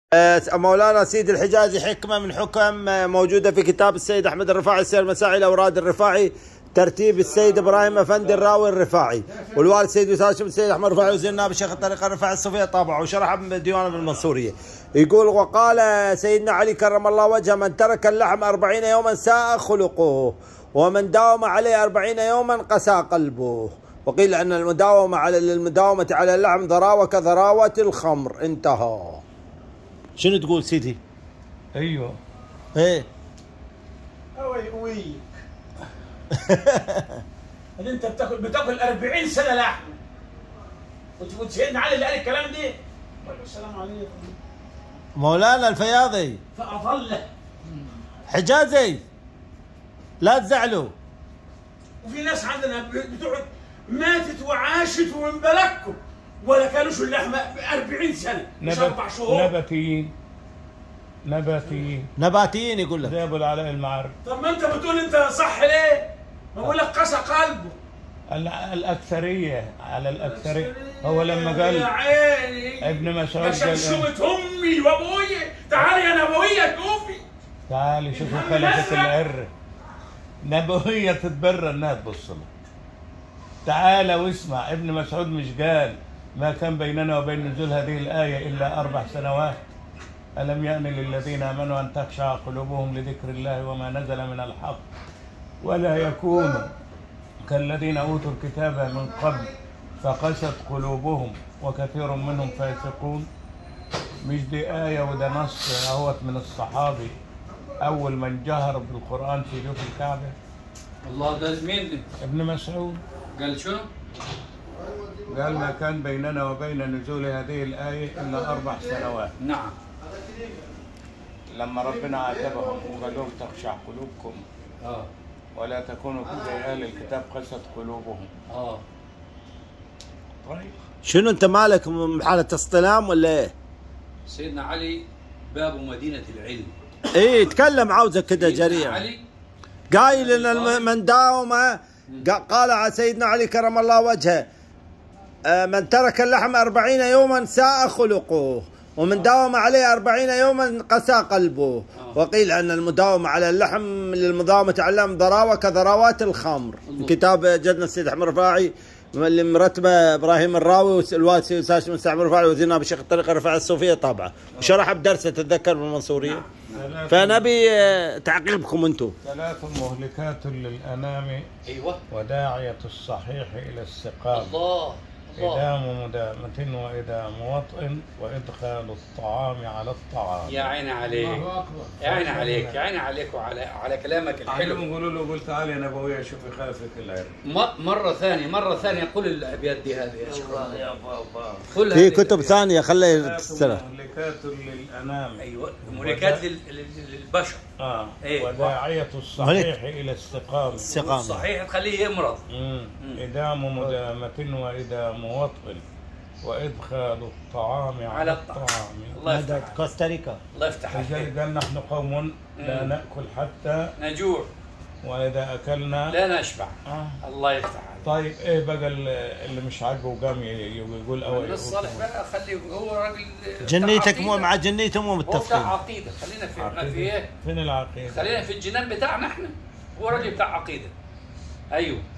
مولانا سيد الحجازي حكمة من حكم موجودة في كتاب السيد أحمد الرفاعي السير المساعي الأوراد الرفاعي ترتيب السيد إبراهيم أفندي الراوي الرفاعي والوالد سيد وساشم السيد أحمد الرفاعي وزير نائب الشيخ الطريقة الرفاعي الصوفية طابعه وشرح بديوان المنصورية يقول وقال سيدنا علي كرم الله وجهه من ترك اللحم أربعين يوما ساء خلقه ومن داوم عليه أربعين يوما قسى قلبه وقيل أن المداومة على المداومة على اللحم ضراوة كضراوة الخمر انتهى شنو تقول سيدي؟ ايوه ايه اوي ويك اللي انت بتاكل بتاكل 40 سنه لحم وت- وتسيدنا علي اللي قال الكلام دي السلام عليكم مولانا الفياضي فاظل حجازي لا تزعلوا وفي ناس عندنا ب- بتقعد ماتت وعاشت وانبلكوا ولا كانوش اللحمه 40 سنه مش اربع شهور نباتيين نباتيين نباتيين يقول لك زي ابو العلاء المعرب طب ما انت بتقول انت صح ليه؟ ما بقول لك قسى قلبه ال- الاكثريه على الاكثريه هو لما يا قال عيني ابن مسعود يا قال إيه؟ شمشومة امي وابويا تعالي يا نبويه شوفي تعالي شوفوا الهم خلفة الأزرق. العر نبوية تتبرى انها تبص لك تعالى واسمع ابن مسعود مش قال ما كان بيننا وبين نزول هذه الآية إلا أربع سنوات ألم يأن للذين آمنوا أن تخشع قلوبهم لذكر الله وما نزل من الحق ولا يكونوا كالذين أوتوا الكتاب من قبل فقست قلوبهم وكثير منهم فاسقون مش دي آية وده نص اهوت من الصحابي أول من جهر بالقرآن في جوف الكعبة الله ده مين ابن مسعود قال شو؟ قال ما كان بيننا وبين نزول هذه الآية إلا أربع سنوات نعم لما ربنا عاتبهم وقال لهم تخشع قلوبكم اه ولا تكونوا زي أهل الكتاب قست قلوبهم اه طيب شنو انت مالك م- حالة اصطلام ولا ايه؟ سيدنا علي باب مدينة العلم ايه تكلم عاوزك كده سيدنا جريء علي قايل ان الم- من داوم قا- قال على سيدنا علي كرم الله وجهه آه، من ترك اللحم أربعين يوما ساء خلقه ومن داوم عليه أربعين يوما قسى قلبه وقيل أن المداومة على اللحم للمداومة على اللحم ضراوة كضراوات الخمر الله. كتاب جدنا السيد أحمد رفاعي اللي مرتبه ابراهيم الراوي والوالد سيد ساشم السعد رفاعي وزير نائب الشيخ الطريقه الرفاعي الصوفيه طابعه وشرحها بدرسه تتذكر بالمنصوريه ثلاث فنبي آه، تعقيبكم انتم ثلاث مهلكات للأنام ايوه وداعية الصحيح إلى السقام الله الله إدام مدامة وإدام وطء وإدخال الطعام على الطعام يا عيني عليك يا عيني عليك يا عيني عليك وعلى على كلامك الحلو عليهم يقولوا له قلت تعالى يا نبوية شوفي خلفك العرق م- مرة ثانية مرة ثانية قل الأبيات دي هذه يا شيخ يا بابا قل في هذه كتب الأبيات. ثانيه خليه ثلاث تستلم مهلكات للأنام أيوة ملكات لل- لل- للبشر آه إيه. وداعية الصحيح إلى السقام استقامه صحيح تخليه يمرض مم. إدام مدامة وإدام وطء وإدخال الطعام على على الطعام. الطعام الله يفتح عليك. كوستاريكا الله يفتح عليك لذلك قال نحن قوم لا مم. نأكل حتى نجوع وإذا أكلنا لا نشبع آه. الله يفتح عليك طيب إيه بقى اللي اللي مش عاجبه وقام ي- ي- يقول أول الناس صالح بقى خليه هو راجل بتاع جنيتك مو عقيدة. مع جنيته مو هو بتاع متفقين عقيده خلينا في احنا في ايه فين العقيدة؟ خلينا في الجنان بتاعنا احنا هو راجل بتاع عقيده ايوه